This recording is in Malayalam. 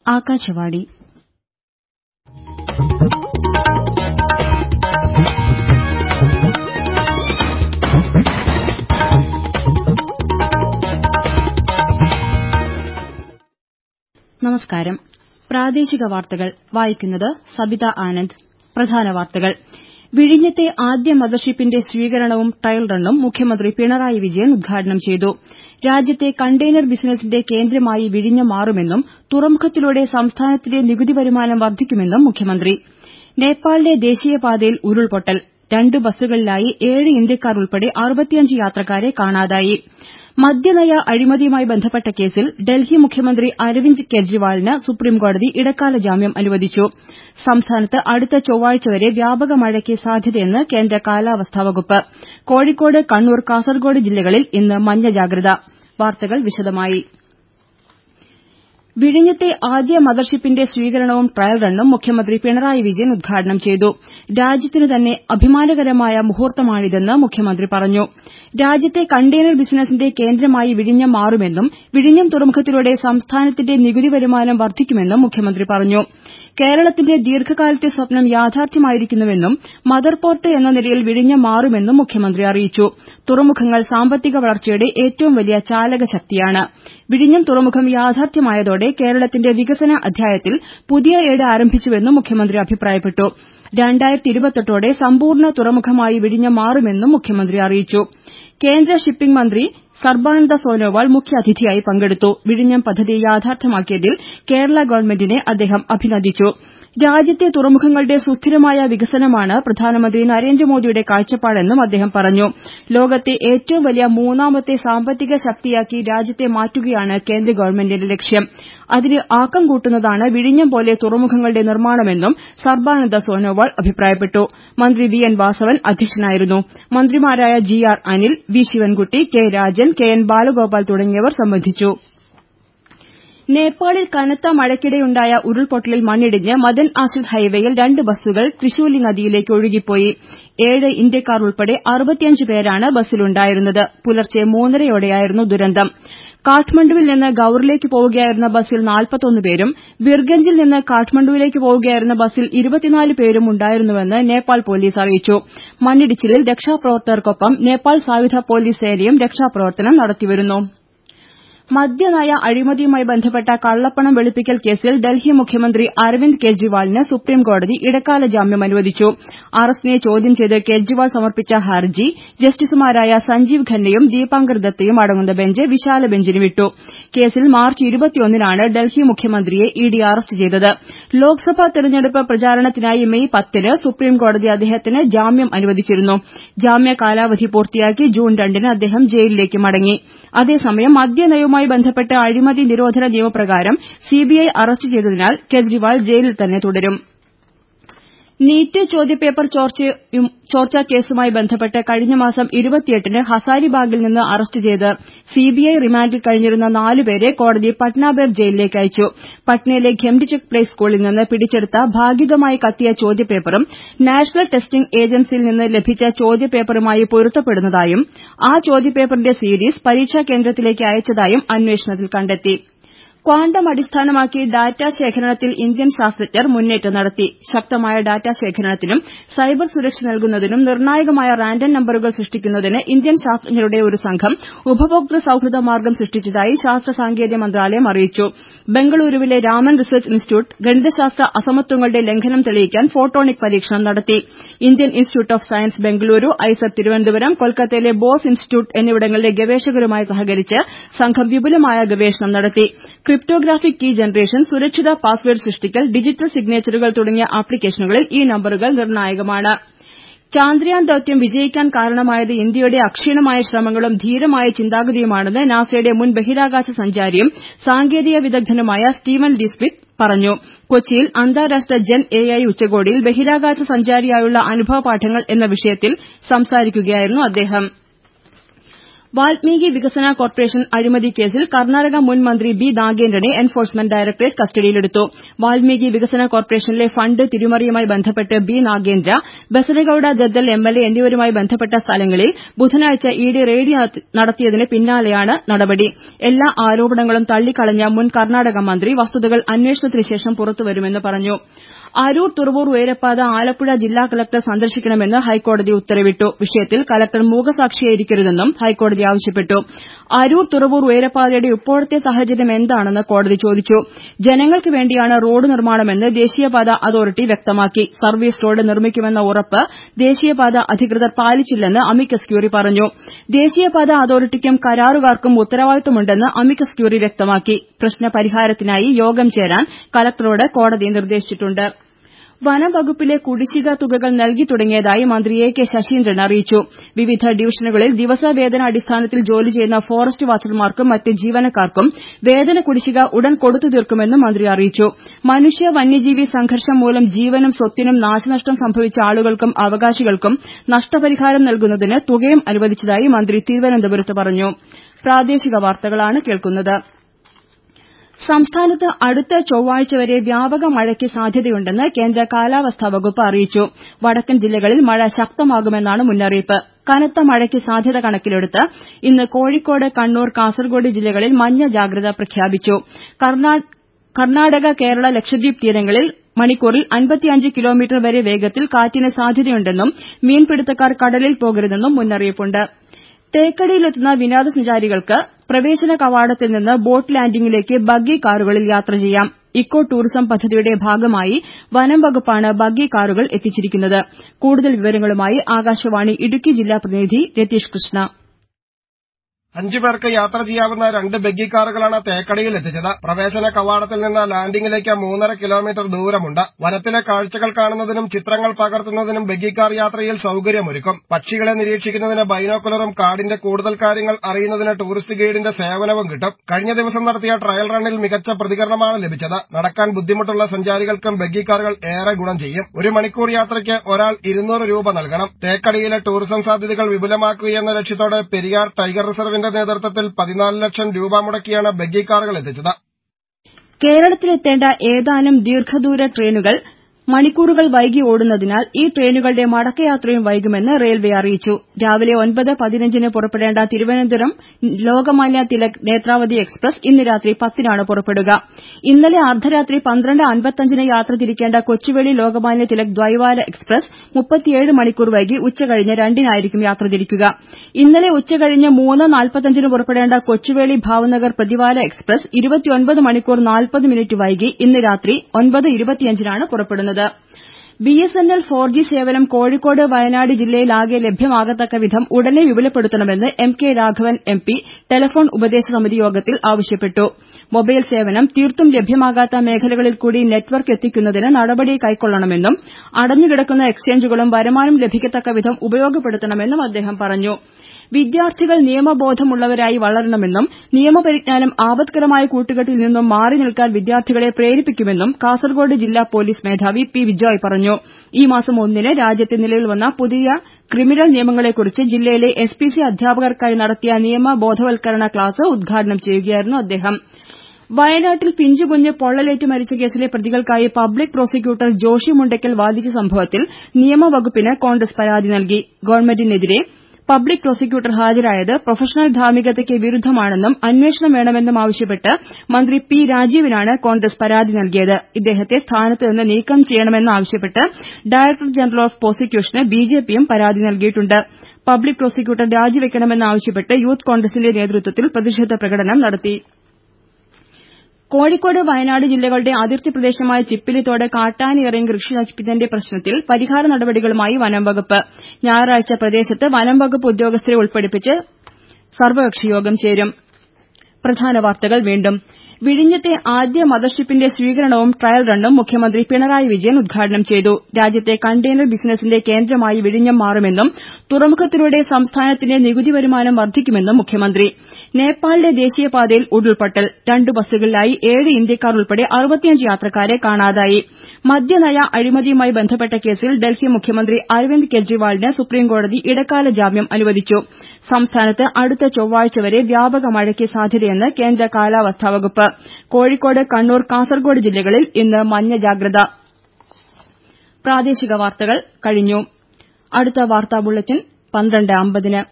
ആകാശവാണി നമസ്കാരം പ്രാദേശിക വാർത്തകൾ വായിക്കുന്നത് സബിത ആനന്ദ് പ്രധാന വാർത്തകൾ വിഴിഞ്ഞത്തെ ആദ്യ മദർഷിപ്പിന്റെ സ്വീകരണവും ട്രയൽ റണ്ണും മുഖ്യമന്ത്രി പിണറായി വിജയൻ ഉദ്ഘാടനം ചെയ്തു രാജ്യത്തെ കണ്ടെയ്നർ ബിസിനസിന്റെ കേന്ദ്രമായി വിഴിഞ്ഞം മാറുമെന്നും തുറമുഖത്തിലൂടെ സംസ്ഥാനത്തിന്റെ നികുതി വരുമാനം വർദ്ധിക്കുമെന്നും മുഖ്യമന്ത്രി നേപ്പാളിലെ ദേശീയപാതയിൽ ഉരുൾപൊട്ടൽ രണ്ട് ബസ്സുകളിലായി ഏഴ് ഇന്ത്യക്കാർ ഉൾപ്പെടെ അറുപത്തിയഞ്ച് യാത്രക്കാരെ കാണാതായി മദ്യനയ അഴിമതിയുമായി ബന്ധപ്പെട്ട കേസിൽ ഡൽഹി മുഖ്യമന്ത്രി അരവിന്ദ് കെജ്രിവാളിന് സുപ്രീംകോടതി ഇടക്കാല ജാമ്യം അനുവദിച്ചു സംസ്ഥാനത്ത് അടുത്ത ചൊവ്വാഴ്ച വരെ വ്യാപക മഴയ്ക്ക് സാധ്യതയെന്ന് കേന്ദ്ര കാലാവസ്ഥാ വകുപ്പ് കോഴിക്കോട് കണ്ണൂർ കാസർകോട് ജില്ലകളിൽ ഇന്ന് മഞ്ഞ ജാഗ്രത വാർത്തകൾ വിശദമായി വിഴിഞ്ഞത്തെ ആദ്യ മദർഷിപ്പിന്റെ സ്വീകരണവും ട്രയൽ റണ്ണും മുഖ്യമന്ത്രി പിണറായി വിജയൻ ഉദ്ഘാടനം ചെയ്തു രാജ്യത്തിന് തന്നെ അഭിമാനകരമായ മുഹൂർത്തമാണിതെന്ന് മുഖ്യമന്ത്രി പറഞ്ഞു രാജ്യത്തെ കണ്ടെയ്നർ ബിസിനസിന്റെ കേന്ദ്രമായി വിഴിഞ്ഞം മാറുമെന്നും വിഴിഞ്ഞം തുറമുഖത്തിലൂടെ സംസ്ഥാനത്തിന്റെ നികുതി വരുമാനം വർദ്ധിക്കുമെന്നും മുഖ്യമന്ത്രി പറഞ്ഞു കേരളത്തിന്റെ ദീർഘകാലത്തെ സ്വപ്നം യാഥാർത്ഥ്യമായിരിക്കുന്നുവെന്നും മദർ പോർട്ട് എന്ന നിലയിൽ വിഴിഞ്ഞം മാറുമെന്നും മുഖ്യമന്ത്രി അറിയിച്ചു തുറമുഖങ്ങൾ സാമ്പത്തിക വളർച്ചയുടെ ഏറ്റവും വലിയ ചാലകശക്തിയാണ് വിഴിഞ്ഞം തുറമുഖം യാഥാർത്ഥ്യമായതോടെ കേരളത്തിന്റെ വികസന അധ്യായത്തിൽ പുതിയ ഏട് ആരംഭിച്ചുവെന്നും മുഖ്യമന്ത്രി അഭിപ്രായപ്പെട്ടു ോടെ സമ്പൂർണ്ണ തുറമുഖമായി വിഴിഞ്ഞം മാറുമെന്നും മുഖ്യമന്ത്രി അറിയിച്ചു കേന്ദ്ര ഷിപ്പിംഗ് മന്ത്രി സർബാനന്ദ സോനോവാൾ മുഖ്യാതിഥിയായി പങ്കെടുത്തു വിഴിഞ്ഞം പദ്ധതി യാഥാർത്ഥ്യമാക്കിയതിൽ കേരള ഗവൺമെന്റിനെ അദ്ദേഹം അഭിനന്ദിച്ചു രാജ്യത്തെ തുറമുഖങ്ങളുടെ സുസ്ഥിരമായ വികസനമാണ് പ്രധാനമന്ത്രി നരേന്ദ്രമോദിയുടെ കാഴ്ചപ്പാടെന്നും അദ്ദേഹം പറഞ്ഞു ലോകത്തെ ഏറ്റവും വലിയ മൂന്നാമത്തെ സാമ്പത്തിക ശക്തിയാക്കി രാജ്യത്തെ മാറ്റുകയാണ് കേന്ദ്ര ഗവൺമെന്റിന്റെ ലക്ഷ്യം അതിന് ആക്കം കൂട്ടുന്നതാണ് വിഴിഞ്ഞം പോലെ തുറമുഖങ്ങളുടെ നിർമ്മാണമെന്നും സർബാനന്ദ സോനോവാൾ അഭിപ്രായപ്പെട്ടു മന്ത്രി വി എൻ വാസവൻ അധ്യക്ഷനായിരുന്നു മന്ത്രിമാരായ G R Anil V Sivankutty K Rajan K N Balagopal തുടങ്ങിയവർ സംബന്ധിച്ചു നേപ്പാളിൽ കനത്ത മഴയ്ക്കിടെയുണ്ടായ ഉരുൾപൊട്ടലിൽ മണ്ണിടിഞ്ഞ് മദൻ ആശ്രിത് ഹൈവേയിൽ രണ്ട് ബസ്സുകൾ ത്രിശൂലി നദിയിലേക്ക് ഒഴുകിപ്പോയി ഏഴ് ഇന്ത്യക്കാർ ഉൾപ്പെടെ അറുപത്തിയഞ്ച് പേരാണ് ബസ്സിലുണ്ടായിരുന്നത് പുലർച്ചെ മൂന്നരയോടെയായിരുന്നു ദുരന്തം കാഠ്മണ്ഡുവിൽ നിന്ന് ഗൌറിലേക്ക് പോവുകയായിരുന്ന ബസ്സിൽ നാൽപ്പത്തൊന്ന് പേരും ബിർഗഞ്ചിൽ നിന്ന് കാഠ്മണ്ഡുവിലേക്ക് പോവുകയായിരുന്ന ബസ്സിൽ ഇരുപത്തിനാല് പേരും ഉണ്ടായിരുന്നുവെന്ന് നേപ്പാൾ പോലീസ് അറിയിച്ചു മണ്ണിടിച്ചിലിൽ രക്ഷാപ്രവർത്തകർക്കൊപ്പം നേപ്പാൾ സായുധ പോലീസ് സേനയും രക്ഷാപ്രവർത്തനം നടത്തിവരുന്നു മദ്യനയ അഴിമതിയുമായി ബന്ധപ്പെട്ട കള്ളപ്പണം വെളുപ്പിക്കൽ കേസിൽ ഡൽഹി മുഖ്യമന്ത്രി അരവിന്ദ് കെജ്രിവാളിന് സുപ്രീംകോടതി ഇടക്കാല ജാമ്യം അനുവദിച്ചു അറസ്റ്റിനെ ചോദ്യം ചെയ്ത് കെജ്രിവാൾ സമർപ്പിച്ച ഹർജി ജസ്റ്റിസുമാരായ സഞ്ജീവ് ഖന്നയും ദീപാങ്കർ ദത്തയും അടങ്ങുന്ന ബെഞ്ച് വിശാല ബെഞ്ചിന് വിട്ടു കേസിൽ മാർച്ച് ഇരുപത്തിയൊന്നിനാണ് ഡൽഹി മുഖ്യമന്ത്രിയെ ഇഡി അറസ്റ്റ് ചെയ്തത് ലോക്സഭാ തെരഞ്ഞെടുപ്പ് പ്രചാരണത്തിനായി മെയ് പത്തിന് സുപ്രീംകോടതി അദ്ദേഹത്തിന് ജാമ്യം അനുവദിച്ചിരുന്നു ജാമ്യ കാലാവധി പൂർത്തിയാക്കി ജൂൺ രണ്ടിന് അദ്ദേഹം ജയിലിലേക്ക് മടങ്ങി അതേസമയം മദ്യനയവുമായി ബന്ധപ്പെട്ട് അഴിമതി നിരോധന നിയമപ്രകാരം സിബിഐ അറസ്റ്റ് ചെയ്തതിനാൽ കെജ്രിവാൾ ജയിലിൽ തന്നെ തുടരും നീറ്റ് ചോദ്യപേപ്പർ ചോർച്ചാ കേസുമായി ബന്ധപ്പെട്ട് കഴിഞ്ഞ മാസം ഇരുപത്തിയെട്ടിന് ഹസാരിബാഗിൽ നിന്ന് അറസ്റ്റ് ചെയ്ത് സിബിഐ റിമാൻഡിൽ കഴിഞ്ഞിരുന്ന നാലുപേരെ കോടതി പട്നാബേർ ജയിലിലേക്ക് അയച്ചു പട്നയിലെ ഖെംഡിചക് പ്ലേ സ്കൂളിൽ നിന്ന് പിടിച്ചെടുത്ത ഭാഗികമായി കത്തിയ ചോദ്യപേപ്പറും നാഷണൽ ടെസ്റ്റിംഗ് ഏജൻസിയിൽ നിന്ന് ലഭിച്ച ചോദ്യപേപ്പറുമായി പൊരുത്തപ്പെടുന്നതായും ആ ചോദ്യപേപ്പറിന്റെ സീരീസ് പരീക്ഷാ കേന്ദ്രത്തിലേക്ക് അയച്ചതായും അന്വേഷണത്തിൽ കണ്ടെത്തി ക്വാണ്ടം അടിസ്ഥാനമാക്കി ഡാറ്റാ ശേഖരണത്തിൽ ഇന്ത്യൻ ശാസ്ത്രജ്ഞർ മുന്നേറ്റം നടത്തി ശക്തമായ ഡാറ്റാ ശേഖരണത്തിനും സൈബർ സുരക്ഷ നൽകുന്നതിനും നിർണായകമായ റാൻഡം നമ്പറുകൾ സൃഷ്ടിക്കുന്നതിന് ഇന്ത്യൻ ശാസ്ത്രജ്ഞരുടെ ഒരു സംഘം ഉപഭോക്തൃ സൌഹൃദ മാർഗ്ഗം സൃഷ്ടിച്ചതായി ശാസ്ത്ര സാങ്കേതിക മന്ത്രാലയം അറിയിച്ചു ബംഗളൂരുവിലെ രാമൻ റിസർച്ച് ഇൻസ്റ്റിറ്റ്യൂട്ട് ഗണിതശാസ്ത്ര അസമത്വങ്ങളുടെ ലംഘനം തെളിയിക്കാൻ ഫോട്ടോണിക് പരീക്ഷണം നടത്തി Indian Institute of Science Bengaluru IISER Thiruvananthapuram കൊൽക്കത്തയിലെ ബോസ് ഇൻസ്റ്റിറ്റ്യൂട്ട് എന്നിവിടങ്ങളിലെ ഗവേഷകരുമായി സഹകരിച്ച് സംഘം വിപുലമായ ഗവേഷണം നടത്തി ക്രിപ്റ്റോഗ്രാഫിക് കീ ജനറേഷൻ സുരക്ഷിത പാസ്വേഡ് സൃഷ്ടിക്കൽ ഡിജിറ്റൽ സിഗ്നേച്ചറുകൾ തുടങ്ങിയ ആപ്ലിക്കേഷനുകളിൽ ഈ നമ്പറുകൾ നിർണായകമാണ് ചാന്ദ്രയാൻ ദൌത്യം വിജയിക്കാൻ കാരണമായത് ഇന്ത്യയുടെ അക്ഷീണമായ ശ്രമങ്ങളും ധീരമായ ചിന്താഗതിയുമാണെന്ന് നാസയുടെ മുൻ ബഹിരാകാശ സഞ്ചാരിയും സാങ്കേതിക വിദഗ്ധനുമായ സ്റ്റീവൻ ഡി സ്മിത്ത് പറഞ്ഞു കൊച്ചിയിൽ അന്താരാഷ്ട്ര ജൻ എ ഐ ഉച്ചകോടിയിൽ ബഹിരാകാശ സഞ്ചാരിയായുള്ള അനുഭവപാഠങ്ങൾ എന്ന വിഷയത്തിൽ സംസാരിക്കുകയായിരുന്നു അദ്ദേഹം വാൽമീകി വികസന കോർപ്പറേഷൻ അഴിമതി കേസിൽ കർണാടക മുൻ മന്ത്രി ബി നാഗേന്ദ്രനെ എൻഫോഴ്സ്മെന്റ് ഡയറക്ടറേറ്റ് കസ്റ്റഡിയിലെടുത്തു വാൽമീകി വികസന കോർപ്പറേഷനിലെ ഫണ്ട് തിരിമറിയുമായി ബന്ധപ്പെട്ട് ബി നാഗേന്ദ്ര ബസനഗൌഡ ദദ്ദൽ എംഎൽഎ എന്നിവരുമായി ബന്ധപ്പെട്ട സ്ഥലങ്ങളിൽ ബുധനാഴ്ച ഇഡി റെയ്ഡ് നടത്തിയതിന് പിന്നാലെയാണ് നടപടി എല്ലാ ആരോപണങ്ങളും തള്ളിക്കളഞ്ഞ മുൻ കർണാടക മന്ത്രി വസ്തുതകൾ അന്വേഷണത്തിന് ശേഷം പുറത്തുവരുമെന്ന് പറഞ്ഞു അരൂർ തുറവൂർ ഉയരപ്പാത ആലപ്പുഴ ജില്ലാ കലക്ടർ സന്ദർശിക്കണമെന്ന് ഹൈക്കോടതി ഉത്തരവിട്ടു വിഷയത്തിൽ കലക്ടർ മൂകസാക്ഷിയായിരിക്കരുതെന്നും ഹൈക്കോടതി ആവശ്യപ്പെട്ടു അരൂർ തുറവൂർ ഉയരപ്പാതയുടെ ഇപ്പോഴത്തെ സാഹചര്യം എന്താണെന്ന് കോടതി ചോദിച്ചു ജനങ്ങൾക്ക് വേണ്ടിയാണ് റോഡ് നിർമ്മാണമെന്ന് ദേശീയപാത അതോറിറ്റി വ്യക്തമാക്കി സർവീസ് റോഡ് നിർമ്മിക്കുമെന്ന ഉറപ്പ് ദേശീയപാത അധികൃതർ പാലിച്ചില്ലെന്ന് അമിക്കസ് ക്യൂറി പറഞ്ഞു ദേശീയപാത അതോറിറ്റിക്കും കരാറുകാർക്കും ഉത്തരവാദിത്തമുണ്ടെന്ന് അമിക്കസ് ക്യൂറി വ്യക്തമാക്കി പ്രശ്നപരിഹാരത്തിനായി യോഗം ചേരാൻ കലക്ടറോട് കോടതി നിർദ്ദേശിച്ചിട്ടുണ്ട് വനം വകുപ്പിലെ കുടിശ്ശിക തുകകൾ നൽകി തുടങ്ങിയതായി മന്ത്രി എ കെ ശശീന്ദ്രൻ അറിയിച്ചു വിവിധ ഡിവിഷനുകളിൽ ദിവസവേതന അടിസ്ഥാനത്തിൽ ജോലി ചെയ്യുന്ന ഫോറസ്റ്റ് വാച്ചർമാർക്കും മറ്റ് ജീവനക്കാർക്കും വേതന കുടിശ്ശിക ഉടൻ കൊടുത്തു തീർക്കുമെന്നും മന്ത്രി അറിയിച്ചു മനുഷ്യ വന്യജീവി സംഘർഷം മൂലം ജീവനും സ്വത്തിനും നാശനഷ്ടം സംഭവിച്ച ആളുകൾക്കും അവകാശികൾക്കും നഷ്ടപരിഹാരം നൽകുന്നതിന് തുകയും അനുവദിച്ചതായി മന്ത്രി തിരുവനന്തപുരത്ത് പറഞ്ഞു പ്രാദേശിക വാർത്തകളാണ് കേൾക്കുന്നത് സംസ്ഥാനത്ത് അടുത്ത ചൊവ്വാഴ്ച വരെ വ്യാപക മഴയ്ക്ക് സാധ്യതയുണ്ടെന്ന് കേന്ദ്ര കാലാവസ്ഥാ വകുപ്പ് അറിയിച്ചു വടക്കൻ ജില്ലകളിൽ മഴ ശക്തമാകുമെന്നാണ് മുന്നറിയിപ്പ് കനത്ത മഴയ്ക്ക് സാധ്യത കണക്കിലെടുത്ത് ഇന്ന് കോഴിക്കോട് കണ്ണൂർ കാസർകോട് ജില്ലകളിൽ മഞ്ഞ ജാഗ്രത പ്രഖ്യാപിച്ചു കർണാടക കേരള ലക്ഷദ്വീപ് തീരങ്ങളിൽ മണിക്കൂറിൽ അൻപത്തിയഞ്ച് കിലോമീറ്റർ വരെ വേഗത്തിൽ കാറ്റിന് സാധ്യതയുണ്ടെന്നും മീൻപിടുത്തക്കാർ കടലിൽ പോകരുതെന്നും മുന്നറിയിപ്പുണ്ട് തേക്കടിയിലെത്തുന്ന വിനോദസഞ്ചാരികൾക്ക് പ്രവേശന കവാടത്തിൽ നിന്ന് ബോട്ട് ലാൻഡിംഗിലേക്ക് ബഗ്ഗി കാറുകളിൽ യാത്ര ചെയ്യാം ഇക്കോ ടൂറിസം പദ്ധതിയുടെ ഭാഗമായി വനം വകുപ്പാണ് ബഗ്ഗി കാറുകൾ എത്തിച്ചിരിക്കുന്നത് കൂടുതൽ വിവരങ്ങളുമായി ആകാശവാണി ഇടുക്കി ജില്ലാ പ്രതിനിധി രതീഷ് കൃഷ്ണ അഞ്ചു പേർക്ക് യാത്ര ചെയ്യാവുന്ന രണ്ട് ബഗ്ഗി കാറുകളാണ് തേക്കടിയിൽ എത്തിച്ചത് പ്രവേശന കവാടത്തിൽ നിന്ന് ലാൻഡിംഗിലേക്ക് മൂന്നര കിലോമീറ്റർ ദൂരമുണ്ട് വനത്തിലെ കാഴ്ചകൾ കാണുന്നതിനും ചിത്രങ്ങൾ പകർത്തുന്നതിനും ബഗ്ഗി കാർ യാത്രയിൽ സൌകര്യമൊരുക്കും പക്ഷികളെ നിരീക്ഷിക്കുന്നതിന് ബൈനോക്കുലറും കാടിന്റെ കൂടുതൽ കാര്യങ്ങൾ അറിയുന്നതിന് ടൂറിസ്റ്റ് ഗൈഡിന്റെ സേവനവും കിട്ടും കഴിഞ്ഞ ദിവസം നടത്തിയ ട്രയൽ റണ്ണിൽ മികച്ച പ്രതികരണമാണ് ലഭിച്ചത് നടക്കാൻ ബുദ്ധിമുട്ടുള്ള സഞ്ചാരികൾക്കും ബഗ്ഗി കാറുകൾ ഏറെ ഗുണം ചെയ്യും ഒരു മണിക്കൂർ യാത്രയ്ക്ക് ഒരാൾ ഇരുന്നൂറ് രൂപ നൽകണം തേക്കടിയിലെ ടൂറിസം സാധ്യതകൾ വിപുലമാക്കുകയെന്ന ലക്ഷ്യത്തോടെ പെരിയാർ ടൈഗർ റിസർവിന്റെ നേതൃത്വത്തിൽ പതിനാല് ലക്ഷം രൂപ മുടക്കിയാണ് ബഗ്ഗി കാറുകൾ എത്തിച്ചത് കേരളത്തിലെത്തേണ്ട ഏതാനും ദീർഘദൂര ട്രെയിനുകൾ മണിക്കൂറുകൾ വൈകി ഓടുന്നതിനാൽ ഈ ട്രെയിനുകളുടെ മടക്കയാത്രയും വൈകുമെന്ന് റെയിൽവേ അറിയിച്ചു രാവിലെ ഒൻപത് പതിനഞ്ചിന് പുറപ്പെടേണ്ട തിരുവനന്തപുരം ലോകമാന്യ തിലക് നേത്രാവതി എക്സ്പ്രസ് ഇന്ന് രാത്രി പത്തിനാണ് പുറപ്പെടുക ഇന്നലെ അർദ്ധരാത്രി പന്ത്രണ്ട് അൻപത്തഞ്ചിന് യാത്ര തിരിക്കേണ്ട കൊച്ചുവേളി ലോകമാന്യ തിലക് ദ്വൈവാര എക്സ്പ്രസ് മുപ്പത്തിയേഴ് മണിക്കൂർ വൈകി ഉച്ചകഴിഞ്ഞ് രണ്ടിനായിരിക്കും യാത്ര തിരിക്കുക ഇന്നലെ ഉച്ചകഴിഞ്ഞ് മൂന്ന് നാൽപ്പത്തഞ്ചിന് പുറപ്പെടേണ്ട കൊച്ചുവേളി ഭാവനഗർ പ്രതിവാര എക്സ്പ്രസ് ഇരുപത്തിയൊൻപത് മണിക്കൂർ നാൽപ്പത് മിനിറ്റ് വൈകി ഇന്ന് രാത്രി ഒൻപത് ഇരുപത്തിയഞ്ചിനാണ് പുറപ്പെടുന്നത് ബിഎസ്എൻഎൽ ഫോർ ജി സേവനം കോഴിക്കോട് വയനാട് ജില്ലയിലാകെ ലഭ്യമാകത്തക്ക വിധം ഉടനെ വിപുലപ്പെടുത്തണമെന്ന് M K Raghavan M P telephone ഉപദേശ സമിതി യോഗത്തിൽ ആവശ്യപ്പെട്ടു മൊബൈൽ സേവനം തീർത്തും ലഭ്യമാകാത്ത മേഖലകളിൽ കൂടി നെറ്റ്വർക്ക് എത്തിക്കുന്നതിന് നടപടി കൈക്കൊള്ളണമെന്നും അടഞ്ഞുകിടക്കുന്ന എക്സ്ചേഞ്ചുകളും വരുമാനം ലഭിക്കത്തക്ക വിധം ഉപയോഗപ്പെടുത്തണമെന്നും അദ്ദേഹം പറഞ്ഞു വിദ്യാർത്ഥികൾ നിയമബോധമുള്ളവരായി വളരണമെന്നും നിയമപരിജ്ഞാനം ആപത്കരമായ കൂട്ടുകെട്ടിൽ നിന്നും മാറി നിൽക്കാൻ വിദ്യാർത്ഥികളെ പ്രേരിപ്പിക്കുമെന്നും കാസർകോട് ജില്ലാ പോലീസ് മേധാവി പി വിജോയ് പറഞ്ഞു ഈ മാസം ഒന്നിന് രാജ്യത്ത് നിലവിൽ വന്ന പുതിയ ക്രിമിനൽ നിയമങ്ങളെക്കുറിച്ച് ജില്ലയിലെ എസ് പി സി അധ്യാപകർക്കായി നടത്തിയ നിയമ ബോധവൽക്കരണ ക്ലാസ് ഉദ്ഘാടനം ചെയ്യുകയായിരുന്നു അദ്ദേഹം വയനാട്ടിൽ പിഞ്ചുകുഞ്ഞ് പൊള്ളലേറ്റ് മരിച്ച കേസിലെ പ്രതികൾക്കായി പബ്ലിക് പ്രോസിക്യൂട്ടർ ജോഷി മുണ്ടയ്ക്കൽ വാദിച്ച സംഭവത്തിൽ നിയമവകുപ്പിന് കോൺഗ്രസ് പരാതി നൽകി ഗവൺമെന്റിനെതിരെ പബ്ലിക് പ്രോസിക്യൂട്ടർ ഹാജരായത് പ്രൊഫഷണൽ ധാർമ്മികതയ്ക്ക് വിരുദ്ധമാണെന്നും അന്വേഷണം വേണമെന്നും ആവശ്യപ്പെട്ട് മന്ത്രി പി രാജീവിനാണ് കോൺഗ്രസ് പരാതി നൽകിയത് ഇദ്ദേഹത്തെ സ്ഥാനത്ത് നിന്ന് നീക്കം ചെയ്യണമെന്നാവശ്യപ്പെട്ട് ഡയറക്ടർ ജനറൽ ഓഫ് പ്രോസിക്യൂഷന് ബിജെപിയും പരാതി നൽകിയിട്ടുണ്ട് പബ്ലിക് പ്രോസിക്യൂട്ടർ രാജിവെക്കണമെന്നാവശ്യപ്പെട്ട് യൂത്ത് കോൺഗ്രസിന്റെ നേതൃത്വത്തിൽ പ്രതിഷേധ പ്രകടനം നടത്തി കോഴിക്കോട് വയനാട് ജില്ലകളുടെ അതിർത്തി പ്രദേശമായ ചിപ്പിലിത്തോട് കാട്ടാന ഇറങ്ങി കൃഷി നശിപ്പിച്ചതിന്റെ പ്രശ്നത്തിൽ പരിഹാര നടപടികളുമായി വനംവകുപ്പ് ഞായറാഴ്ച പ്രദേശത്ത് വനംവകുപ്പ് ഉദ്യോഗസ്ഥരെ ഉൾപ്പെടുപ്പിച്ച് സർവകക്ഷിയോഗം ചേരും പ്രധാന വാർത്തകൾ വീണ്ടും വിഴിഞ്ഞത്തെ ആദ്യ മദർഷിപ്പിന്റെ സ്വീകരണവും ട്രയൽ റണ്ണും മുഖ്യമന്ത്രി പിണറായി വിജയൻ ഉദ്ഘാടനം ചെയ്തു രാജ്യത്തെ കണ്ടെയ്നർ ബിസിനസിന്റെ കേന്ദ്രമായി വിഴിഞ്ഞം മാറുമെന്നും തുറമുഖത്തിലൂടെ സംസ്ഥാനത്തിന്റെ നികുതി വരുമാനം വർദ്ധിക്കുമെന്നും മുഖ്യമന്ത്രി നേപ്പാളിലെ ദേശീയപാതയിൽ ഉരുൾപൊട്ടൽ രണ്ടു ബസ്സുകളിലായി ഏഴ് ഇന്ത്യക്കാർ ഉൾപ്പെടെ അറുപത്തിയഞ്ച് യാത്രക്കാരെ കാണാതായി മദ്യനയ അഴിമതിയുമായി ബന്ധപ്പെട്ട കേസിൽ ഡൽഹി മുഖ്യമന്ത്രി അരവിന്ദ് കെജ്രിവാളിന് സുപ്രീംകോടതി ഇടക്കാല ജാമ്യം അനുവദിച്ചു സംസ്ഥാനത്ത് അടുത്ത ചൊവ്വാഴ്ച വരെ വ്യാപക മഴയ്ക്ക് സാധ്യതയെന്ന് കേന്ദ്ര കാലാവസ്ഥാ വകുപ്പ് കോഴിക്കോട് കണ്ണൂർ കാസർകോട് ജില്ലകളിൽ ഇന്ന് മഞ്ഞ ജാഗ്രത അടുത്ത വാർത്താ ബുള്ളറ്റിൻ പന്ത്രണ്ട് അമ്പതിന്